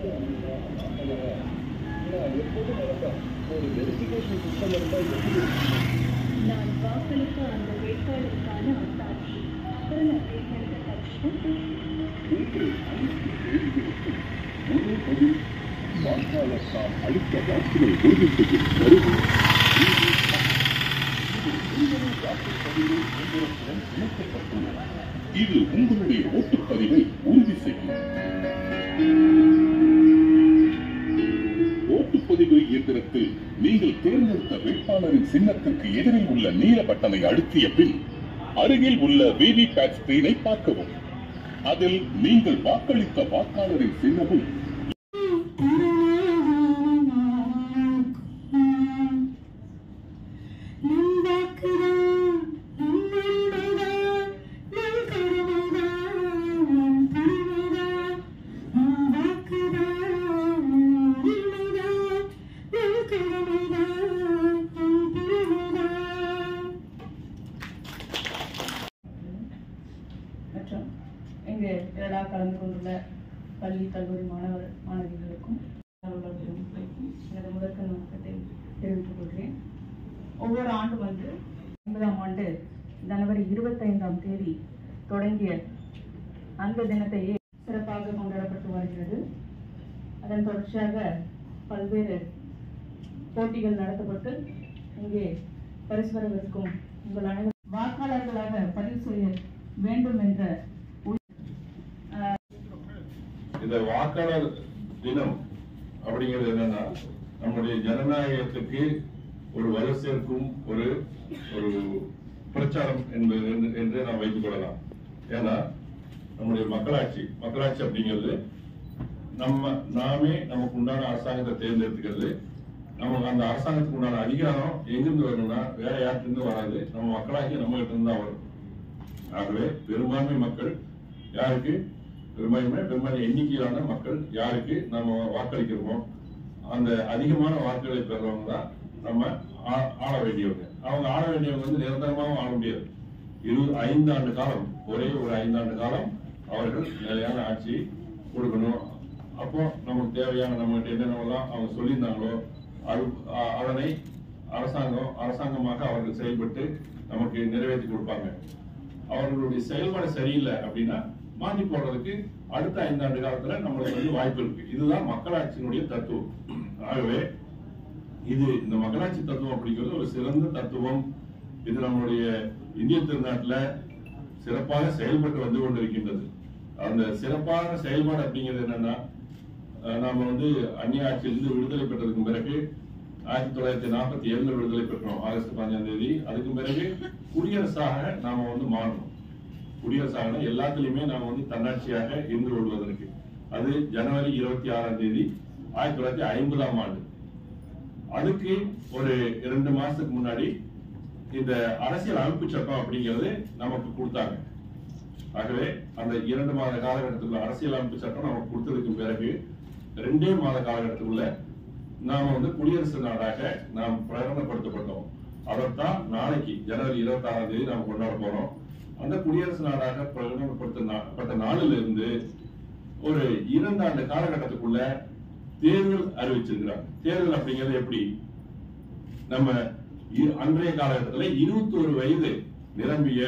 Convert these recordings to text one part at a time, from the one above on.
நான் வாக்களித்த அந்த வேட்பாளருக்கான அத்தாட்சி பிறகு தேர்ந்தெடுத்த தட்சணத்தில் வாக்காளர் அளித்த வாக்குகள் உறுதி செய்யும் கருவி இது உங்களுடைய ஓட்டுப்பதிவை உறுதி செய்யும் ஓட்டுப்பதிவு இயந்திரத்தில் நீங்கள் தேர்ந்தெடுத்த வேட்பாளரின் சின்னத்திற்கு எதிரில் உள்ள நீல பட்டனை அழுத்திய பின் அருகில் உள்ள விவிபேட் ஸ்கிரீனை பார்க்கவும் அதில் நீங்கள் வாக்களித்த வாக்காளரின் சின்னமும் மற்றும் இங்கு விழா கலந்து கொண்டுள்ள பள்ளி கல்லூரி மாணவர் மாணவிகளுக்கும் அலுவலர்களுக்கும் எனது முதற்கண் வணக்கத்தை தெரிவித்துக் கொள்கிறேன் ஒவ்வொரு ஆண்டும் வந்து ஐம்பதாம் ஆண்டு ஜனவரி இருபத்தைந்தாம் தேதி தொடங்கிய அந்த தினத்தையே சிறப்பாக கொண்டாடப்பட்டு வருகிறது அதன் தொடர்ச்சியாக பல்வேறு போட்டிகள் நடத்தப்பட்டு இங்கே பரிசு பெறவிருக்கும் உங்கள் அனைவரும் வாக்காளர்களாக பதிவு செய்ய வேண்டும் என்ற இந்த வாக்காளர் தினம் அப்படிங்கிறது என்னன்னா நம்முடைய ஜனநாயகத்துக்கு ஒரு வலு சேர்க்கும் ஒரு ஒரு பிரச்சாரம் என்பது என்று- என்று நாம் வைத்துக் கொள்ளலாம் ஏன்னா நம்முடைய மக்களாட்சி மக்களாட்சி அப்படிங்கிறது நம்ம நாமே நமக்கு உண்டான அரசாங்கத்தை தேர்ந்தெடுத்துக்கிறது நமக்கு அந்த அரசாங்கத்துக்கு உண்டான அதிகாரம் எங்கிருந்து வரணும்னா வேற யார்கிட்ட வராது நம்ம மக்களாகி நம்ம கிட்ட இருந்து தான் வரும் ஆகவே பெரும்பான்மை மக்கள் யாருக்கு பெரும்பான்மை பெரும்பான்மை எண்ணிக்கையிலான மக்கள் யாருக்கு நம்ம வாக்களிக்கிறோமோ அந்த அதிகமான வாக்குகளை பெறவங்க தான் நம்ம ஆ- ஆள வேண்டியவங்க அவங்க ஆள வேண்டியவங்க வந்து நிரந்தரமாகவும் ஆள முடியாது இரு ஐந்து ஆண்டு காலம் ஒரே ஒரு ஐந்தாண்டு காலம் அவர்கள் நிலையான ஆட்சி கொடுக்கணும் அப்போ நமக்கு தேவையான நம்மகிட்ட என்னென்னலாம் அவங்க சொல்லியிருந்தாங்களோ அது அ- அதனை அரசாங்கம் அரசாங்கமாக அவர்கள் செயல்பட்டு நமக்கு நிறைவேற்றி கொடுப்பாங்க அவர்களுடைய செயல்பாடு சரியில்லை அப்படின்னா மாற்றி போடுறதுக்கு அடுத்த ஐந்தாண்டு காலத்துல நம்மளுக்கு வந்து வாய்ப்பு இருக்கு இதுதான் மக்களாட்சியினுடைய தத்துவம் ஆகவே இது இந்த மக்களாட்சி தத்துவம் அப்படிங்கிறது ஒரு சிறந்த தத்துவம் இது நம்மளுடைய இந்திய திருநாட்டுல சிறப்பாக செயல்பட்டு வந்து கொண்டிருக்கின்றது அந்த சிறப்பான செயல்பாடு அப்படிங்கிறது என்னன்னா அஹ், நாம வந்து அந்நிய ஆட்சியிலிருந்து விடுதலை பெற்றதுக்கு பிறகு ஆயிரத்தி தொள்ளாயிரத்தி நாற்பத்தி ஏழுல விடுதலை பெற்றோம் ஆகஸ்ட் பதினஞ்சாம் தேதி அதுக்கு பிறகு குடியரசாக நாம வந்து மாறணும் குடியரசாக எல்லாத்துலயுமே நாம வந்து தன்னாட்சியாக இருந்து கொள்வதற்கு அது ஜனவரி இருபத்தி ஆறாம் தேதி ஆயிரத்தி தொள்ளாயிரத்தி ஐம்பதாம் ஆண்டு அதுக்கு ஒரு இரண்டு மாசத்துக்கு முன்னாடி இந்த அரசியல் அமைப்பு சட்டம் அப்படிங்கிறது நமக்கு கொடுத்தாங்க ஆகவே அந்த இரண்டு மாத காலகட்டத்துக்குள்ள அரசியல் அமைப்பு சட்டம் நமக்கு கொடுத்ததுக்கு பிறகு ரெண்டே மாத காலகட்டத்துக்குள்ள நாம வந்து குடியரசு நாடாக நாம் பிரகடனப்படுத்தப்பட்டோம் அதைத்தான் நாளைக்கு ஜனவரி இருபத்தி ஆறாம் தேதி நாம் கொண்டாட போறோம் அந்த குடியரசு நாடாக பிரகடனப்படுத்தப்பட்ட நாளில் இருந்து ஒரு இரண்டு ஆண்டு காலகட்டத்துக்குள்ள தேர்தல் அறிவிச்சிருக்கிறாங்க தேர்தல் அப்படிங்கிறது எப்படி நம்ம இ- அன்றைய காலகட்டத்தில் இருபத்தோரு வயது நிரம்பிய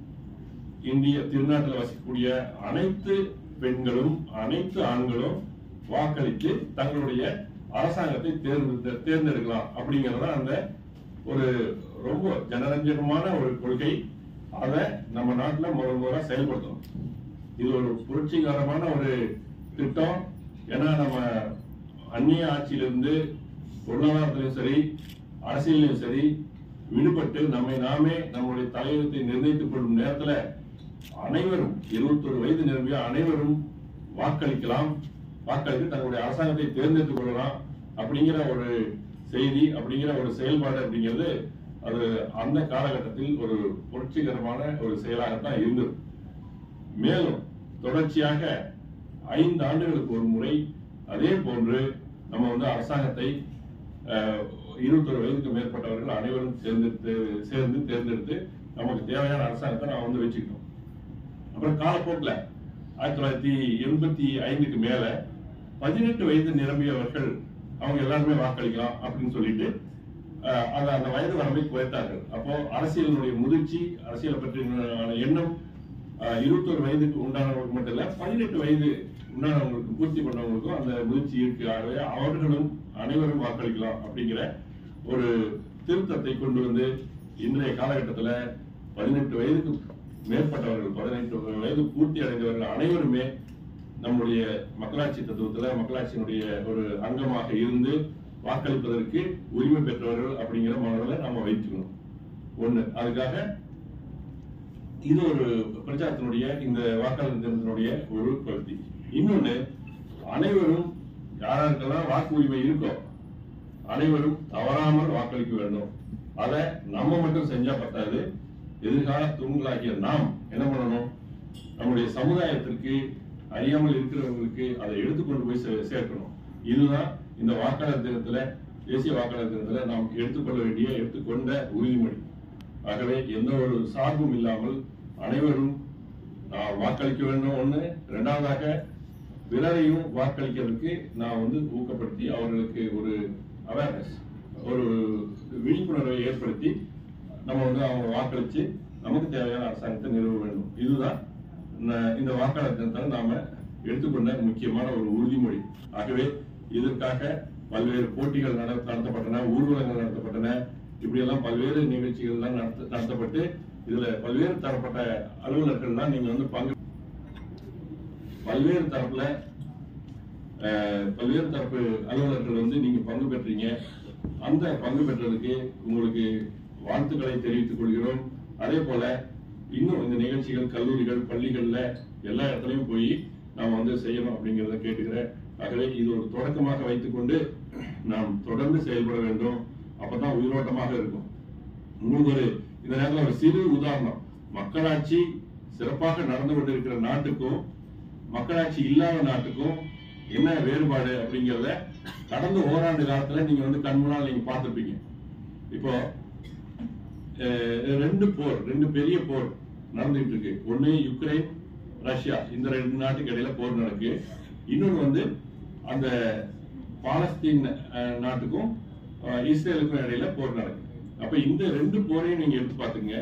இந்திய திருநாட்டில் வசிக்கக்கூடிய அனைத்து பெண்களும் அனைத்து ஆண்களும் வாக்களித்து தங்களுடைய அரசாங்கத்தை தேர்ந்து தேர்ந்தெடுக்கலாம் அப்படிங்கறது அந்த ஒரு ரொம்ப ஜனரஞ்சகமான ஒரு கொள்கை அதை நம்ம நாட்டுல முதல் முதல்ல செயல்படுத்தணும் இது ஒரு புரட்சிகரமான ஒரு திட்டம் ஏன்னா நம்ம அந்நிய ஆட்சியிலிருந்து பொருளாதாரத்திலும் சரி அரசியலிலும் சரி விடுபட்டு நம்மை நாமே நம்முடைய தலையகத்தை நிர்ணயித்துக் கொள்ளும் நேரத்துல அனைவரும் இருபத்தொரு வயது நிரம்பிய அனைவரும் வாக்களிக்கலாம் வாக்களித்து தங்களுடைய அரசாங்கத்தை தேர்ந்தெடுத்துக் கொள்ளலாம் அப்படிங்கிற ஒரு செய்தி அப்படிங்கிற ஒரு செயல்பாடு அப்படிங்கிறது அது அந்த காலகட்டத்தில் ஒரு புரட்சிகரமான ஒரு செயலாகத்தான் இருந்தது மேலும் தொடர்ச்சியாக ஐந்து ஆண்டுகளுக்கு ஒரு முறை அதே போன்று நம்ம வந்து அரசாங்கத்தை அஹ், இருபத்தொரு வயதுக்கு மேற்பட்டவர்கள் அனைவரும் தேர்ந்தெடுத்து சேர்ந்து தேர்ந்தெடுத்து நமக்கு தேவையான அரசாங்கத்தை நான் வந்து வச்சுக்கணும் அப்புறம் காலப்போக்கில் ஆயிரத்தி தொள்ளாயிரத்தி எண்பத்தி ஐந்துக்கு மேல பதினெட்டு வயது நிரம்பியவர்கள் அவங்க எல்லாருமே வாக்களிக்கலாம் அப்படின்னு சொல்லிட்டு அஹ், அந்த அந்த வயது வரம்பை குறைத்தார்கள் அப்போ அரசியலினுடைய முதிர்ச்சி அரசியலை பற்றின எண்ணம் அஹ், இருபத்தொரு வயதுக்கு உண்டானவங்களுக்கு மட்டும் இல்ல பதினெட்டு வயது உண்டானவங்களுக்கு பூர்த்தி பண்ணவங்களுக்கும் அந்த முதிர்ச்சி இருக்கு ஆகவே அவர்களும் அனைவரும் வாக்களிக்கலாம் அப்படிங்கிற ஒரு திருத்தத்தை கொண்டு வந்து இன்றைய காலகட்டத்துல பதினெட்டு வயதுக்கு மேற்பட்டவர்கள் பதினெட்டு வயது பூர்த்தி அடைந்தவர்கள் அனைவருமே நம்முடைய மக்களாட்சி தத்துவத்துல மக்களாட்சியினுடைய ஒரு அங்கமாக இருந்து வாக்களிப்பதற்கு உரிமை பெற்றவர்கள் அப்படிங்கிற மனதில் நாம வைத்துக்கணும் ஒண்ணு அதுக்காக இது ஒரு பிரச்சாரத்தினுடைய இந்த வாக்காளர் தினத்தினுடைய ஒரு பகுதி இன்னொன்னு அனைவரும் யாராருக்கெல்லாம் வாக்கு உரிமை இருக்கோ அனைவரும் தவறாமல் வாக்களிக்க வேண்டும் அதை நம்ம மட்டும் செஞ்சா பத்தாது எதிர்கால தூண்களாகிய நாம் என்ன பண்ணணும் நம்முடைய சமுதாயத்திற்கு அறியாமல் இருக்கிறவங்களுக்கு அதை எடுத்துக்கொண்டு போய் சே- சேர்க்கணும் இதுதான் இந்த வாக்காளர் தினத்துல தேசிய வாக்காளர் தினத்துல நாம் எடுத்துக்கொள்ள வேண்டிய எடுத்துக்கொண்ட உறுதிமொழி ஆகவே எந்த ஒரு சார்பும் இல்லாமல் அனைவரும் நான் வாக்களிக்க வேண்டும் ஒண்ணு இரண்டாவதாக பிறரையும் வாக்களிக்கிறதுக்கு நான் வந்து ஊக்கப்படுத்தி அவர்களுக்கு ஒரு அவேர்னஸ் ஒரு விழிப்புணர்வை ஏற்படுத்தி நம்ம வந்து அவங்க வாக்களிச்சு நமக்கு தேவையான அரசாங்கத்தை நிறுவ வேண்டும் இதுதான் ந- இந்த வாக்காளர் தினத்தால் நாம எடுத்துக்கொண்ட முக்கியமான ஒரு உறுதிமொழி ஆகவே இதற்காக பல்வேறு போட்டிகள் நட- நடத்தப்பட்டன ஊர்வலங்கள் நடத்தப்பட்டன இப்படி எல்லாம் பல்வேறு நிகழ்ச்சிகள் எல்லாம் நடத்த- நடத்தப்பட்டு இதுல பல்வேறு தரப்பட்ட அலுவலர்கள்லாம் நீங்க வந்து பங்கு பல்வேறு தரப்புல அஹ், பல்வேறு தரப்பு அலுவலர்கள் வந்து நீங்க பங்கு பெற்றீங்க அந்த பங்கு பெற்றதுக்கு உங்களுக்கு வாழ்த்துக்களை தெரிவித்துக் கொள்கிறோம் அதே போல இன்னும் இந்த நிகழ்ச்சிகள் கல்லூரிகள் பள்ளிகள்ல எல்லா இடத்துலயும் போய் நாம வந்து செய்யணும் அப்படிங்கறத கேட்டுக்கிறேன் ஆகவே இது ஒரு தொடக்கமாக வைத்துக்கொண்டு நாம் தொடர்ந்து செயல்பட வேண்டும் அப்பதான் உயிரோட்டமாக இருக்கும் உங்களுக்கு ஒரு இந்த நேரத்துல ஒரு சிறு உதாரணம் மக்களாட்சி சிறப்பாக நடந்து கொண்டிருக்கிற நாட்டுக்கும் மக்களாட்சி இல்லாத நாட்டுக்கும் என்ன வேறுபாடு அப்படிங்கறத கடந்த ஓராண்டு காலத்துல நீங்க வந்து கண்முன்னால் நீங்க பார்த்திருப்பீங்க இப்போ அஹ், ரெண்டு போர் ரெண்டு பெரிய போர் நடந்துட்டு இருக்கு ஒண்ணு யுக்ரைன் ரஷ்யா இந்த ரெண்டு நாட்டுக்கு இடையில போர் நடக்கு இன்னொன்னு வந்து அந்த பாலஸ்தீன் அஹ், நாட்டுக்கும் அஹ், இஸ்ரேலுக்கும் இடையில போர் நடக்கு அப்ப இந்த ரெண்டு போரையும் நீங்க எடுத்து பாத்துங்க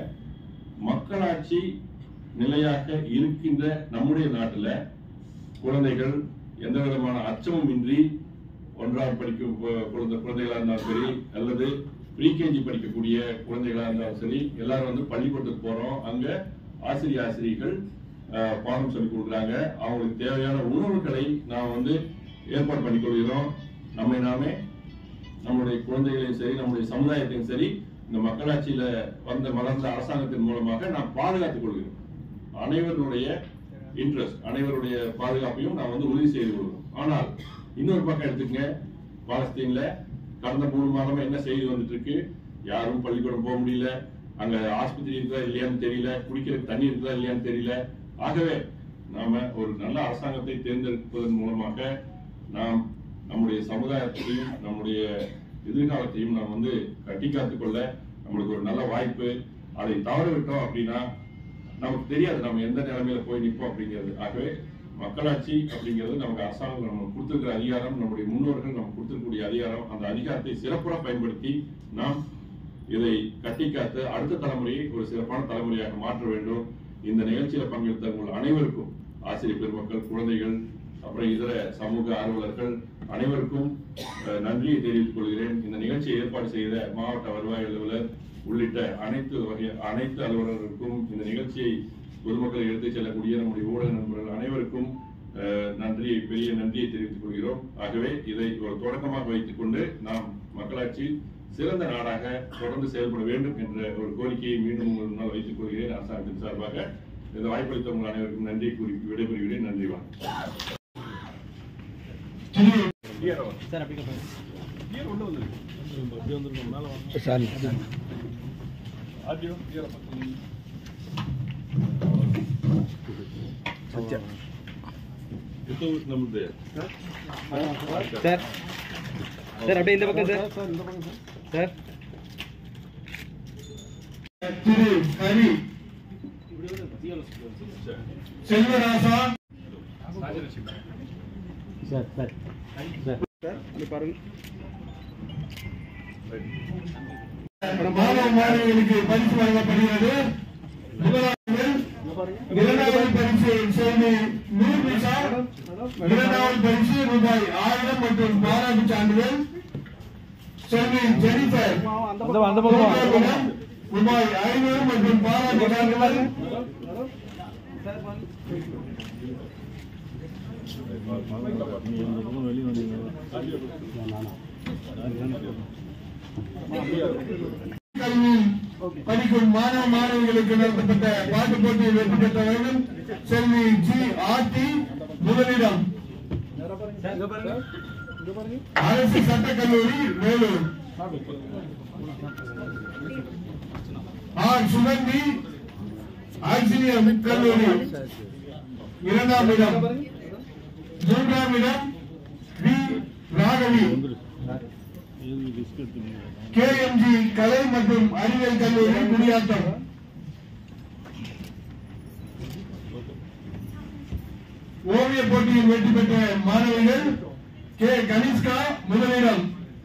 மக்களாட்சி நிலையாக இருக்கின்ற நம்முடைய நாட்டுல குழந்தைகள் எந்த விதமான அச்சமும் இன்றி ஒன்றாம் படிக்கும் கு- குழந்தை குழந்தைகளா இருந்தாலும் சரி அல்லது ப்ரீகேஜி படிக்கக்கூடிய குழந்தைகளா இருந்தாலும் சரி எல்லாரும் வந்து பள்ளிக்கூடத்துக்கு போறோம் அங்க ஆசிரியர் ஆசிரியர்கள் அஹ், பாடம் சொல்லி கொடுக்குறாங்க அவங்களுக்கு தேவையான உணவுகளை நாம் வந்து ஏற்பாடு பண்ணி கொள்கிறோம் நம்மை நாமே நம்முடைய குழந்தைகளையும் சரி நம்முடைய சமுதாயத்தையும் சரி இந்த மக்களாட்சியில வந்த மலர்ந்த அரசாங்கத்தின் மூலமாக நாம் பாதுகாத்துக் கொள்கிறோம் அனைவருடைய இன்ட்ரெஸ்ட் அனைவருடைய பாதுகாப்பையும் நாம் வந்து உறுதி செய்து கொள்கிறோம் ஆனால் இன்னொரு பக்கம் எடுத்துக்கங்க பாலஸ்தீன்ல கடந்த மூணு மாதமா என்ன செய்தி வந்துட்டு இருக்கு யாரும் பள்ளிக்கூடம் போக முடியல அங்க ஆஸ்பத்திரி இருக்குதா இல்லையான்னு தெரியல குடிக்கிறதுக்கு தண்ணி இருக்குதா இல்லையான்னு தெரியல ஆகவே நாம ஒரு நல்ல அரசாங்கத்தை தேர்ந்தெடுப்பதன் மூலமாக நாம் நம்முடைய சமுதாயத்தையும் நம்முடைய எதிர்காலத்தையும் நாம் வந்து கட்டி காத்துக் கொள்ள நம்மளுக்கு ஒரு நல்ல வாய்ப்பு அதை தவற விட்டோம் அப்படின்னா நமக்கு தெரியாது நம்ம எந்த நிலைமையில போய் நிற்போம் அப்படிங்கிறது ஆகவே மக்களாட்சி அப்படிங்கிறது நமக்கு அரசாங்கம் நம்ம கொடுத்திருக்கிற அதிகாரம் நம்முடைய முன்னோர்கள் நமக்கு கொடுத்திருக்கக்கூடிய அதிகாரம் அந்த அதிகாரத்தை சிறப்புற பயன்படுத்தி நாம் இதை கட்டி காத்து அடுத்த தலைமுறையை ஒரு சிறப்பான தலைமுறையாக மாற்ற வேண்டும் இந்த நிகழ்ச்சியில பங்கெடுத்த உங்கள் அனைவருக்கும் ஆசிரியர் பெருமக்கள் குழந்தைகள் அப்புறம் இதர சமூக ஆர்வலர்கள் அனைவருக்கும் அஹ், நன்றியை தெரிவித்துக் கொள்கிறேன் இந்த நிகழ்ச்சியை ஏற்பாடு செய்த மாவட்ட வருவாய் அலுவலர் உள்ளிட்ட அனைத்து வகை அனைத்து அலுவலர்களுக்கும் இந்த நிகழ்ச்சியை பொதுமக்களை எடுத்துச் செல்லக்கூடிய நம்முடைய ஊடக நண்பர்கள் அனைவருக்கும் அஹ், நன்றியை பெரிய நன்றியை தெரிவித்துக் கொள்கிறோம் ஆகவே இதை ஒரு தொடக்கமாக வைத்துக் கொண்டு நாம் மக்களாட்சி சிறந்த நாடாக தொடர்ந்து செயல்பட வேண்டும் என்ற ஒரு கோரிக்கையை மீண்டும் உங்கள் முன்னால் வைத்துக் கொள்கிறேன் அரசாங்கத்தின் சார்பாக இந்த வாய்ப்பளித்த உங்கள் அனைவருக்கும் நன்றி கூறி விடைபெறுகிறேன் நன்றி வணக்கம் சார் அப்படி ನಮ್ದು சார் சார் அப்படியே இந்த பக்கம் சார் சார் திரு ஹரி செல்வராசா சார் சார் மாணவ மாணவிகளுக்கு பரிசு வழங்கப்படுகிறது முதலாவது இரண்டாவது பரிசு செல்வி நூறு பைசா இரண்டாவது பரிசு ரூபாய் ஆயிரம் மற்றும் பாராட்டு சான்றிதழ் செல்வி ஜெனிஃபர் மூன்றாவது ரூபாய் ஐநூறு மற்றும் பாராட்டு சான்றிதழ் கல்வியில் படிக்கும் மாணவ மாணவிகளுக்கு நடத்தப்பட்ட பாட்டு போட்டியில் வெற்றி பெற்றவர்கள் செல்வி ஜி ஆர்டி முதலிடம் அரசு சட்டக்கல்லூரி வேலூர் ஆர் சுகந்தி ஆக்சிலியம் கல்லூரி இரண்டாம் இடம் மூன்றாம் இடம் வி ராகவி கேஎம்ஜி கலை மற்றும் அறிவியல் கல்லூரி குடியாத்தம் ஓவிய போட்டியில் வெற்றி பெற்ற மாணவிகள் கே கனிஷ்கா முதலிடம்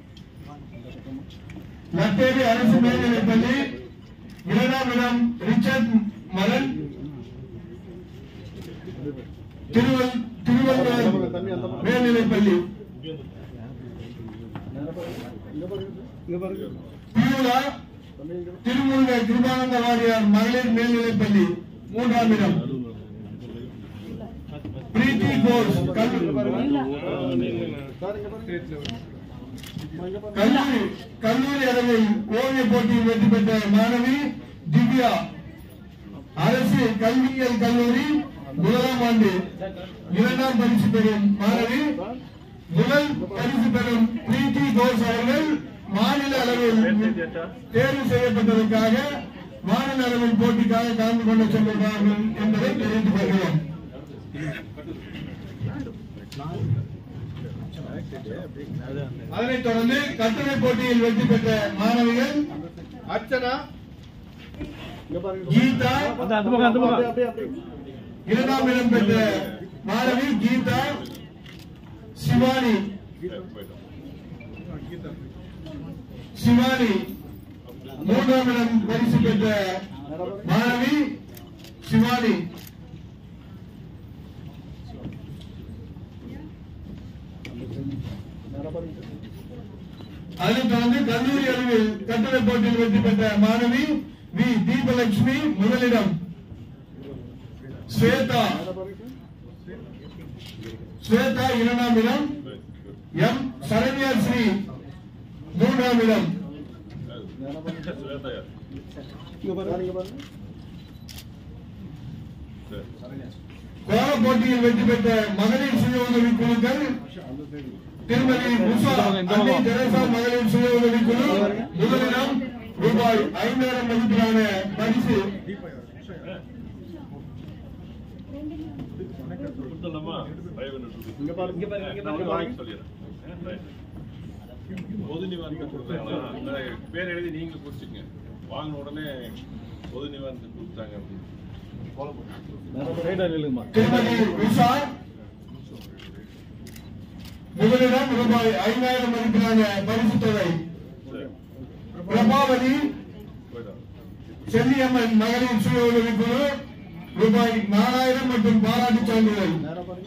நட்டேரி அரசு மேல்நிலைப் பள்ளி இரண்டாம் இடம் ரிச்சர்ட் மலன் திருவள் திருவள்ளுவர் மேல்நிலைப் பள்ளி பியூலா திருமுருக கிருபானந்த வாரியார் மகளிர் மேல்நிலைப் பள்ளி மூன்றாம் இடம் பிரீத்தி கோஷ் கல்லூரி கல்லூரி கல்லூரி அளவில் ஓவிய போட்டியில் வெற்றி பெற்ற மாணவி திவ்யா அரசு கல்வியியல் கல்லூரி முதலாம் ஆண்டு இரண்டாம் பரிசு பெறும் மாணவி முதல் பரிசு பெறும் பிரீத்தி கோஷ் அவர்கள் மாநில அளவில் தேர்வு செய்யப்பட்டதற்காக மாநில அளவில் போட்டிக்காக கலந்து கொண்டு சென்றிருக்கிறார்கள் என்பதை தெரிவித்துக் கொள்கிறோம் அதனைத் தொடர்ந்து கட்டுரை போட்டியில் வெற்றி பெற்ற மாணவிகள் அர்ச்சனா கீதா இரண்டாம் இடம் பெற்ற மாணவி கீதா சிவானி சிவானி மூன்றாம் இடம் பரிசு பெற்ற மாணவி சிவானி அதைத் தொடர்ந்து கல்லூரி அளவில் கட்டளை போட்டியில் வெற்றி பெற்ற மாணவி வி தீபலட்சுமி முதலிடம் ஸ்வேதா ஸ்வேதா இரண்டாம் இடம் எம் சரண்யா ஸ்ரீ மூன்றாம் இடம் கோல போட்டியில் வெற்றி பெற்ற மகளிர் சுய உதவி குழுக்கள் திருமதி உஷா அன்னை தெரசா மகளிர் சுய உதவி குழு முதலிடம் ரூபாய் ஐந்தாயிரம் மதிப்பிலான பரிசு பொது நிவாரணத்தை கொடுத்தாங்களா அந்த பேர் எழுதி நீங்க குறிச்சுங்க வாங்கின உடனே பொது நிவாரணத்தை கொடுத்தாங்க அப்படின்னு திருமதி உஷா முதலிடம் ரூபாய் ஐந்தாயிரம் மதிப்பிலான பரிசு தொகை சரி பிரபாவதி போயிடும் செல்லியம்மன் மகளிர் சுய உதவி குழு ரூபாய் நாலாயிரம் மற்றும் பாராட்டு சான்றிதழ்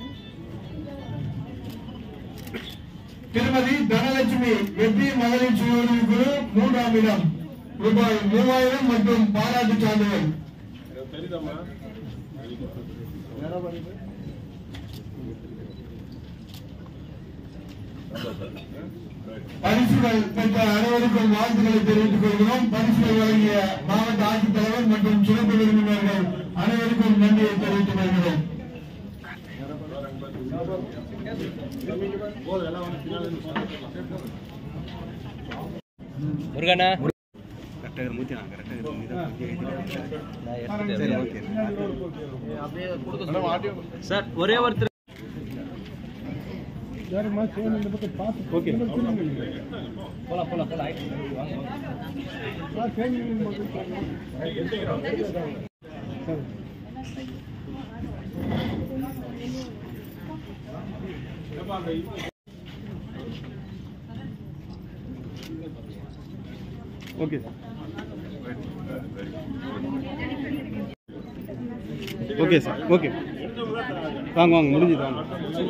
திருமதி தனலட்சுமி வெற்றி மகளிர் சுய உதவி குழு மூன்றாம் இடம் ரூபாய் மூவாயிரம் மற்றும் பாராட்டு சான்றிதழ் எனக்கு தெரியுதாம்மா பரிசுகள் பெற்ற அனைவருக்கும் வாழ்த்துக்களை தெரிவித்துக் கொள்கிறோம் பரிசுகள் வழங்கிய மாவட்ட ஆட்சித்தலைவர் மற்றும் சிறப்பு விருந்தினர்கள் அனைவருக்கும் நன்றியை தெரிவித்துக் கொள்கிறோம் முருகண்ணா சார் ஒரே ஒருத்தர் போலாம் போலாம் போலாம் ஆயிடுச்சு. வாங்க. Okay sir okay sir okay வாங்க வாங்க முடிஞ்சுது வாங்க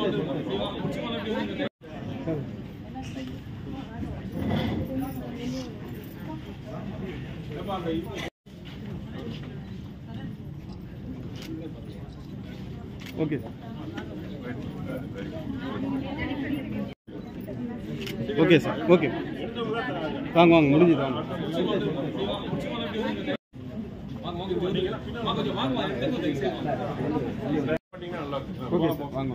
okay sir okay sir okay வாங்க வாங்க முடிஞ்சுது வாங்க ஓகே சார் வாங்க